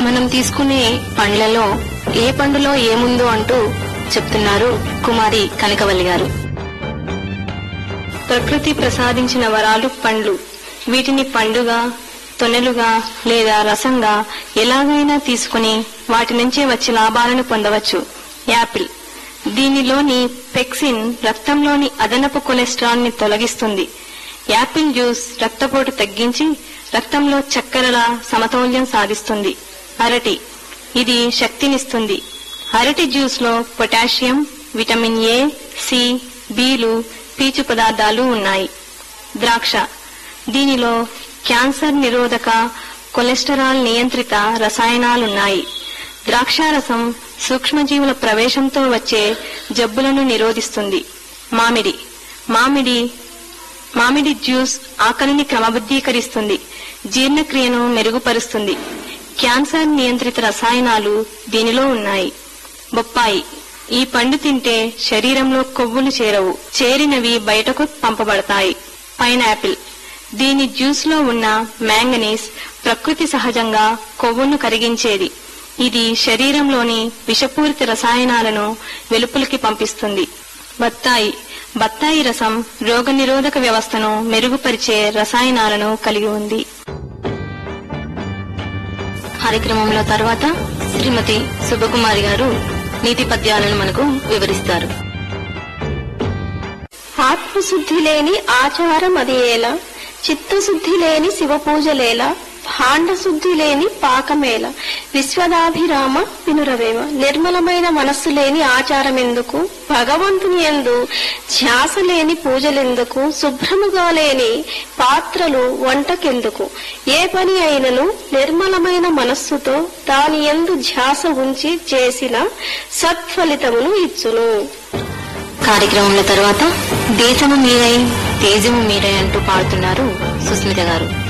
మనం తీసుకునే పండ్లలో ఏ పండులో ఏముందో అంటూ చెప్తున్నారు కుమారి కనకవల్లి గారు ప్రకృతి ప్రసాదించిన వరాలు పండ్లు వీటిని పండుగా తొనెలుగా లేదా రసంగా ఎలాగైనా తీసుకుని వాటి నుంచే వచ్చే లాభాలను పొందవచ్చు యాపిల్ దీనిలోని పెక్సిన్ రక్తంలోని అదనపు కొలెస్ట్రాల్ ని తొలగిస్తుంది యాపిల్ జ్యూస్ రక్తపోటు తగ్గించి రక్తంలో చక్కెరల సమతౌల్యం సాధిస్తుంది అరటి ఇది శక్తినిస్తుంది అరటి జ్యూస్ లో పొటాషియం విటమిన్ ఏ సి బిలు పీచు పదార్థాలు ఉన్నాయి ద్రాక్ష దీనిలో క్యాన్సర్ నిరోధక కొలెస్టరాల్ నియంత్రిత రసాయనాలున్నాయి ద్రాక్షారసం సూక్ష్మజీవుల ప్రవేశంతో వచ్చే జబ్బులను నిరోధిస్తుంది మామిడి మామిడి మామిడి జ్యూస్ ఆకలిని క్రమబద్ధీకరిస్తుంది జీర్ణక్రియను మెరుగుపరుస్తుంది క్యాన్సర్ నియంత్రిత రసాయనాలు దీనిలో ఉన్నాయి బొప్పాయి ఈ పండు తింటే శరీరంలో కొవ్వులు చేరవు చేరినవి బయటకు పంపబడతాయి పైనాపిల్ దీని జ్యూస్ లో ఉన్న మ్యాంగనీస్ ప్రకృతి సహజంగా కొవ్వును కరిగించేది ఇది శరీరంలోని విషపూరిత రసాయనాలను వెలుపలికి పంపిస్తుంది బత్తాయి బత్తాయి రసం రోగనిరోధక వ్యవస్థను మెరుగుపరిచే రసాయనాలను కలిగి ఉంది కార్యక్రమంలో తర్వాత శ్రీమతి శుభకుమారి గారు నీతి పద్యాలను మనకు వివరిస్తారు ఆత్మశుద్ధి లేని ఆచారం అది ఏలా చిత్తశుద్ధి లేని శివ పూజలేలా భాండ శుద్ధి లేని పాకమేల విశ్వదాభిరామ వినురవేమ నిర్మలమైన మనస్సు లేని ఆచారం ఎందుకు భగవంతుని ఎందు ధ్యాస లేని పూజలెందుకు శుభ్రముగా లేని పాత్రలు వంటకెందుకు ఏ పని అయినను నిర్మలమైన మనస్సుతో దాని ఎందు ధ్యాస ఉంచి చేసిన సత్ఫలితమును ఇచ్చును కార్యక్రమంలో తర్వాత దేశము మీరై తేజము మీరై అంటూ పాడుతున్నారు సుస్మిత గారు